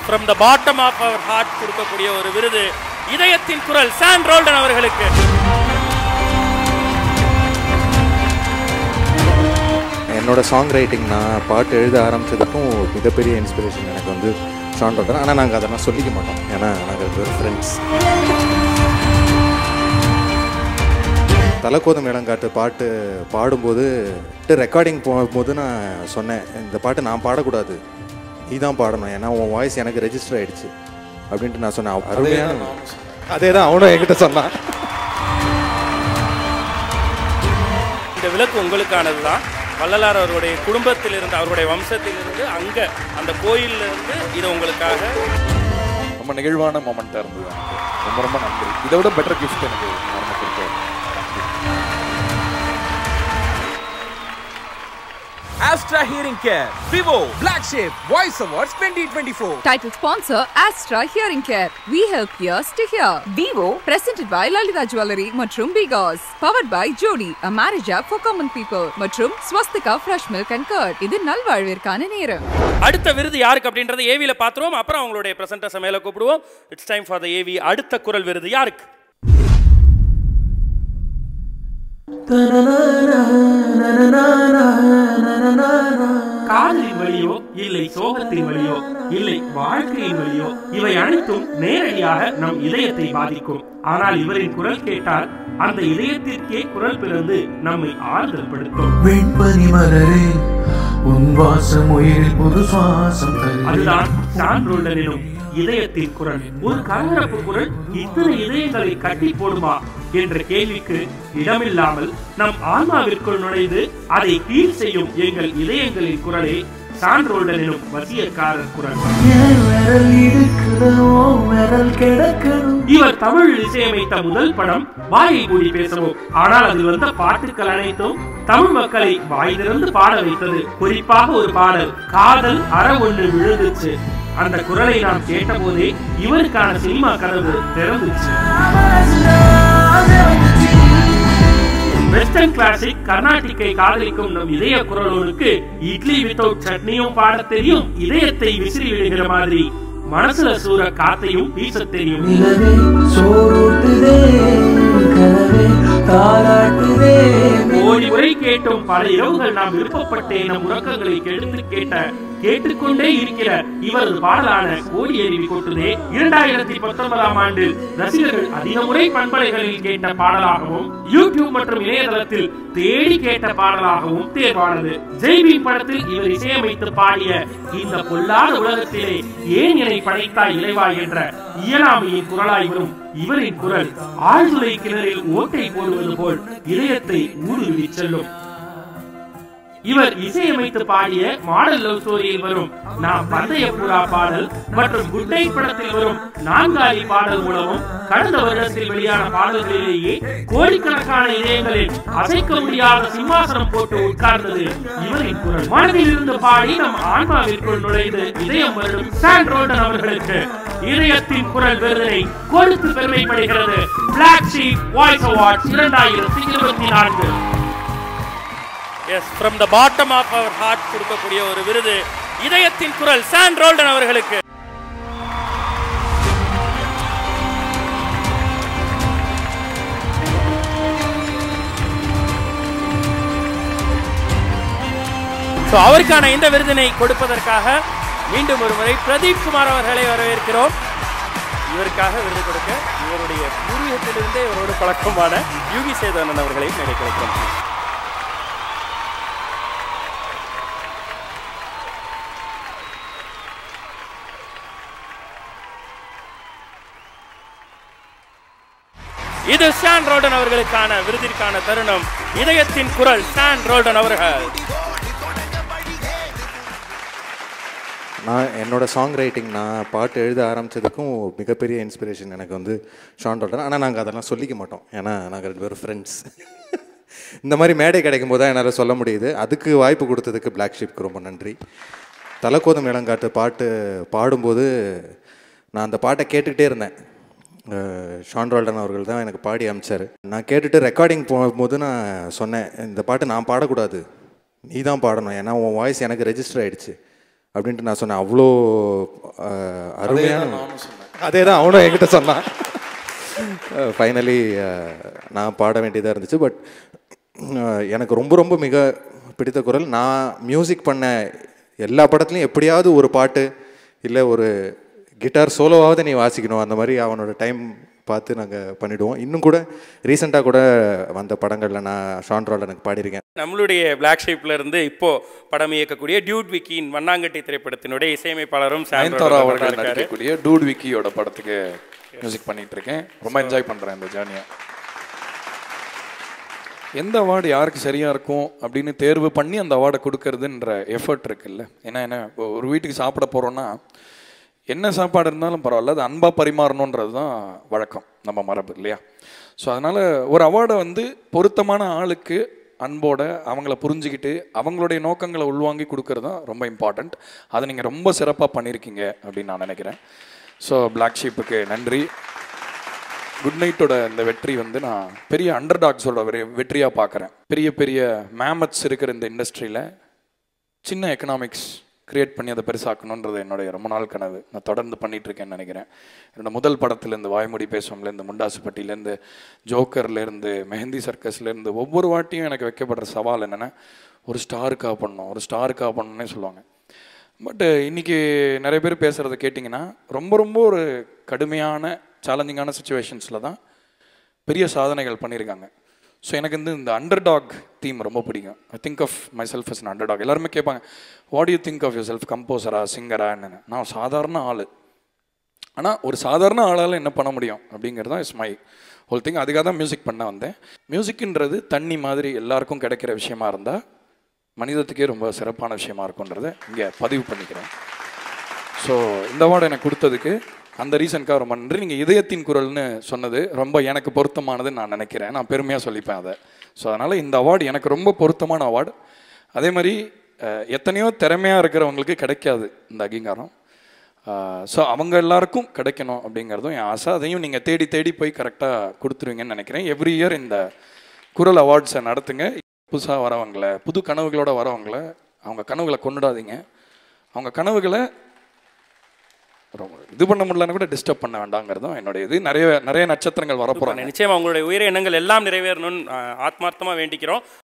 From the bottom of our heart கொடுக்கக்கூடிய ஒரு விருது இதயத்தின் குரல் சான் ரோல்டன் அவர்களுக்கு என்னோட சாங் ரைட்டிங் நான் பாட்டு எழுத ஆரம்பிச்சதுக்கும் மிகப்பெரிய இன்ஸ்பிரேஷன் எனக்கு வந்து ஷான் ரோல்டன் ஆனால் நாங்கள் அதெல்லாம் சொல்லிக்க மாட்டோம் ஏன்னா நாங்கள் ஒரு ஃப்ரெண்ட்ஸ் தலக்கோதம் இளங்காட்டு பாட்டு பாடும்போது ரெக்கார்டிங் போகும்போது நான் சொன்னேன் இந்த பாட்டு நான் பாடக்கூடாது நீ தான் பாடணும் ஏன்னா உன் வாய்ஸ் எனக்கு ரெஜிஸ்டர் ஆயிடுச்சு அப்படின்ட்டு நான் சொன்னேன் அருமையான அதே தான் அவனும் என்கிட்ட சொன்னான் இந்த விளக்கு உங்களுக்கானது தான் வள்ளலார் அவருடைய குடும்பத்திலிருந்து அவருடைய வம்சத்திலிருந்து அங்க அந்த கோயில்ல இருந்து இது உங்களுக்காக ரொம்ப நெகிழ்வான மொமெண்ட்டாக இருந்தது எனக்கு ரொம்ப ரொம்ப நன்றி இதை விட பெட்டர் கிஃப்ட் எனக்கு நம்ம கொடுத்தாரு Astra Hearing Care, Vivo, Black Sheep, Voice Awards 2024. Title sponsor Astra Hearing Care. We help ears to hear. Vivo presented by Lalita Jewelry மற்றும் Bigos. Powered by Jody, a marriage app for common people. மற்றும் Swastika Fresh Milk and Curd. இது நல்வாழ்விற்கான நேரம். அடுத்த விருது யாருக்கு அப்படின்றத ஏவியில் பார்த்துருவோம் அப்புறம் அவங்களுடைய பிரசன்டர்ஸை மேலே கூப்பிடுவோம் it's time for the AV அடுத்த குரல் விருது யாருக்கு காதலின் வழியோ இல்லை சோகத்தின் வழியோ இல்லை வாழ்க்கையின் வழியோ இவை அனைத்தும் நேரடியாக நம் இதயத்தை பாதிக்கும் ஆனால் இவரின் குரல் கேட்டால் அந்த இதயத்திற்கே குரல் பிறந்து நம்மை ஆறுதல் படுத்தும் வெண்பனி மலரே உன் வாசம் உயிரில் புது சுவாசம் தருகிறேன். அதுதான் சான் ரோல்டனிலும் இதயத்தின் குரல் ஒரு கலகலப்பு குரல் இத்தனை இதயங்களை கட்டி போடுமா என்ற கேள்விக்கு இடமில்லாமல் நம் ஆன்மாவிற்குள் நுழைந்து அதை கீழ் செய்யும் எங்கள் இதயங்களின் குரலே சான் ரோல்டனிலும் வசியக்காரர் குரல் என் விரல் இடுக்குதோ விரல் கிடக்கணும் இவர் தமிழில் இசையமைத்த முதல் படம் வாயை மூடி பேசவும் ஆனால் அதில் வந்த பாட்டுக்கள் அனைத்தும் தமிழ் மக்களை வாய் திறந்து பாட வைத்தது குறிப்பாக ஒரு பாடல் காதல் அற ஒன்று விழுந்துச்சு அந்த குரலை நாம் கேட்டபோதே இவருக்கான சினிமா கதவு திறந்துச்சு வெஸ்டர்ன் கிளாசிக் கர்நாடிக்கை காதலிக்கும் நம் இதய குரலோருக்கு இட்லி வித்தவுட் சட்னியும் பாடத் தெரியும் இதயத்தை விசிறி விடுகிற மாதிரி மனசுல சூற காத்தையும் வீசத் தெரியும் நிலவே சோறுட்டுதே கனவே தாராட்டுதே கோடி முறை கேட்டும் பல இரவுகள் நாம் விருப்பப்பட்டே நம் உறக்கங்களை கெடுத்து கேட்ட கேட்டுக்கொண்டே இருக்கிற இவரது பாடலான கோடி அருவி கொட்டுதே இரண்டாயிரத்தி பத்தொன்பதாம் ஆண்டு ரசிகர்கள் அதிக முறை பண்பலைகளில் கேட்ட பாடலாகவும் யூடியூப் மற்றும் இணையதளத்தில் தேடி கேட்ட பாடலாகவும் தேர்வானது ஜெய்பீம் படத்தில் இவர் இசையமைத்து பாடிய இந்த பொல்லாத உலகத்திலே ஏன் என்னை படைத்தாய் இறைவா என்ற இயலாமையின் குரலாய் வரும் இவரின் குரல் ஆழ்துளை கிணறில் ஓட்டை போடுவது போல் இதயத்தை ஊடுருவி செல்லும் இவர் இசையமைத்து பாடிய மாடல் லவ் ஸ்டோரியில் வரும் நாம் பந்தய புறா பாடல் மற்றும் குட் நைட் படத்தில் வரும் நான்காலி பாடல் மூலமும் கடந்த வருடத்தில் வெளியான பாடல்களிலேயே கோடிக்கணக்கான இதயங்களில் அசைக்க முடியாத சிம்மாசனம் போட்டு உட்கார்ந்தது இவரின் குரல் மனதில் இருந்து பாடி நம் ஆன்மாவிற்குள் நுழைந்து இதயம் வரும் சான் ரோல்டன் அவர்களுக்கு இதயத்தின் குரல் விருதினை கொடுத்து பெருமைப்படுகிறது பிளாக் ஷீப் வாய்ஸ் அவார்ட்ஸ் இரண்டாயிரத்தி இருபத்தி நான்கு as from the bottom of our heart கொடுக்கக்கூடிய ஒரு விருது இதயத்தின் குரல் சான் ரோல்டன் அவர்களுக்கு ஸோ அவருக்கான இந்த விருதினை கொடுப்பதற்காக மீண்டும் ஒரு முறை பிரதீப் குமார் அவர்களை வரவேற்கிறோம் இவருக்காக விருது கொடுக்க இவருடைய பூர்வீகத்திலிருந்தே இவரோடு பழக்கமான யூகி சேதனன் அவர்களை மேடை கொடுக்கிறோம் இது சான் ரோடன் அவர்களுக்கான விருதிற்கான தருணம் இதயத்தின் குரல் சான் ரோடன் அவர்கள் நான் என்னோட சாங் ரைட்டிங் நான் பாட்டு எழுத ஆரம்பிச்சதுக்கும் மிகப்பெரிய இன்ஸ்பிரேஷன் எனக்கு வந்து ஷான் ரோல்டன் ஆனால் நாங்கள் அதெல்லாம் சொல்லிக்க மாட்டோம் ஏன்னா நாங்கள் ரெண்டு பேரும் ஃப்ரெண்ட்ஸ் இந்த மாதிரி மேடை கிடைக்கும் போது தான் என்னால் சொல்ல முடியுது அதுக்கு வாய்ப்பு கொடுத்ததுக்கு பிளாக் ஷிப்க்கு ரொம்ப நன்றி தலக்கோதம் இளங்காட்டு பாட்டு பாடும்போது நான் அந்த பாட்டை கேட்டுக்கிட்டே இருந்தேன் அஹ் ஷான் ரோல்டன் அவர்கள் தான் எனக்கு பாடி அமிச்சார் நான் கேட்டுட்டு ரெக்கார்டிங் போகும்போது நான் சொன்னேன் இந்த பாட்டு நான் பாடக்கூடாது நீ தான் பாடணும் ஏன்னா உன் வாய்ஸ் எனக்கு ரெஜிஸ்டர் ஆயிடுச்சு அப்படின்ட்டு நான் சொன்னேன் அவ்வளோ அஹ், அருமையான நானும் சொன்னேன் அதே தான் அவனும் என்கிட்ட சொன்னான் ஃபைனலி நான் பாட வேண்டியதாக இருந்துச்சு பட் எனக்கு ரொம்ப ரொம்ப மிக பிடித்த குரல் நான் மியூசிக் பண்ண எல்லா படத்துலையும் எப்படியாவது ஒரு பாட்டு இல்லை ஒரு கிட்டார் சோலோவாவது நீ வாசிக்கணும் அந்த மாதிரி அவனோட டைம் பார்த்து நாங்கள் பண்ணிவிடுவோம் இன்னும் கூட ரீசெண்டாக கூட வந்த படங்களில் நான் ஷான்ட்ரால் எனக்கு பாடியிருக்கேன் நம்மளுடைய பிளாக் ஷேப்ல இருந்து இப்போ படம் இயக்கக்கூடிய டியூட் விக்கியின் வண்ணாங்கட்டி திரைப்படத்தினுடைய இசையமைப்பாளரும் சாண்ட்ரோ நயன்தாரா அவர்கள் அவர்கள் இருக்காரு. நடிக்கக்கூடிய டூட் விக்கியோட படத்துக்கு மியூசிக் பண்ணிட்டு இருக்கேன் ரொம்ப என்ஜாய் பண்றேன் இந்த ஜேர்னியை எந்த அவார்டு யாருக்கு சரியா இருக்கும் அப்படின்னு தேர்வு பண்ணி அந்த அவார்டை கொடுக்கறதுன்ற எஃபர்ட் இருக்குல்ல ஏன்னா என்ன இப்போ ஒரு வீட்டுக்கு சாப்பிட போறோம்னா என்ன சாப்பாடு இருந்தாலும் பரவாயில்ல அது அன்பா பரிமாறணுன்றது தான் வழக்கம் நம்ம மரபு இல்லையா ஸோ அதனால ஒரு அவார்டை வந்து பொருத்தமான ஆளுக்கு அன்போட அவங்கள புரிஞ்சுக்கிட்டு அவங்களுடைய நோக்கங்களை உள்வாங்கி கொடுக்கறது தான் ரொம்ப இம்பார்ட்டண்ட் அதை நீங்கள் ரொம்ப சிறப்பாக பண்ணியிருக்கீங்க அப்படின்னு நான் நினைக்கிறேன் ஸோ பிளாக் ஷீப்புக்கு நன்றி குட் நைட்டோட இந்த வெற்றி வந்து நான் பெரிய அண்டர் டாக்ஸோட வெற்றியாக பார்க்குறேன் பெரிய பெரிய மேமத்ஸ் இருக்கிற இந்த இண்டஸ்ட்ரியில் சின்ன எக்கனாமிக்ஸ் கிரியேட் பண்ணி அதை பெருசாக்கணுன்றது என்னுடைய ரொம்ப நாள் கனவு நான் தொடர்ந்து பண்ணிட்டு இருக்கேன்னு நினைக்கிறேன் என்னோட முதல் படத்துலேருந்து வாய்மொழி பேசுவோம்லேருந்து முண்டாசுப்பட்டியிலேருந்து ஜோக்கர்லேருந்து மெஹந்தி சர்க்கஸ்லேருந்து ஒவ்வொரு வாட்டியும் எனக்கு வைக்கப்படுற சவால் என்னென்னா ஒரு ஸ்டாருக்காக பண்ணணும் ஒரு ஸ்டாருக்காக பண்ணணும்னே சொல்லுவாங்க பட் இன்னைக்கு நிறைய பேர் பேசுகிறத கேட்டிங்கன்னா ரொம்ப ரொம்ப ஒரு கடுமையான சேலஞ்சிங்கான சுச்சுவேஷன்ஸில் தான் பெரிய சாதனைகள் பண்ணியிருக்காங்க ஸோ எனக்கு வந்து இந்த அண்டர் டாக் தீம் ரொம்ப பிடிக்கும் I think of myself is underdog எல்லாருமே கேட்பாங்க what you think of yourself கம்போசரா சிங்கரா என்னன்னு நான் சாதாரண ஆள் ஆனால் ஒரு சாதாரண ஆளால் என்ன பண்ண முடியும் அப்படிங்கிறது தான் இஸ் மை ஹோல் திங் அதுக்காக தான் மியூசிக் பண்ண வந்தேன் மியூசிக்ன்றது தண்ணி மாதிரி எல்லாருக்கும் கிடைக்கிற விஷயமா இருந்தால் மனிதத்துக்கே ரொம்ப சிறப்பான விஷயமா இருக்குன்றதை இங்கே பதிவு பண்ணிக்கிறேன் ஸோ இந்த அவார்டு எனக்கு கொடுத்ததுக்கு அந்த ரீசனுக்காக ரொம்ப நன்றி நீங்கள் இதயத்தின் குரல்னு சொன்னது ரொம்ப எனக்கு பொருத்தமானதுன்னு நான் நினைக்கிறேன் நான் பெருமையாக சொல்லிப்பேன் அதை ஸோ அதனால் இந்த அவார்டு எனக்கு ரொம்ப பொருத்தமான அவார்டு அதே மாதிரி அஹ், எத்தனையோ திறமையாக இருக்கிறவங்களுக்கு கிடைக்காது இந்த அங்கீகாரம் ஸோ அவங்க எல்லாருக்கும் கிடைக்கணும் அப்படிங்கிறதும் என் ஆசை அதையும் நீங்கள் தேடி தேடி போய் கரெக்டாக கொடுத்துருவீங்கன்னு நினைக்கிறேன் எவ்ரி இயர் இந்த குரல் அவார்ட்ஸை நடத்துங்க புதுசாக வரவங்கள புது கனவுகளோட வரவங்கள அவங்க கனவுகளை கொண்டுடாதீங்க அவங்க கனவுகளை ரொம்ப இது பண்ண முடியலன்னு கூட டிஸ்டர்ப் பண்ண வேண்டாங்கிறதும் என்னுடைய இது நிறைய நிறைய நட்சத்திரங்கள் வரப்போகிறாங்க நிச்சயமா உங்களுடைய உயிர எண்ணங்கள் எல்லாம் நிறைவேறணும்னு ஆஹ், ஆத்மார்த்தமா வேண்டிக்கிறோம்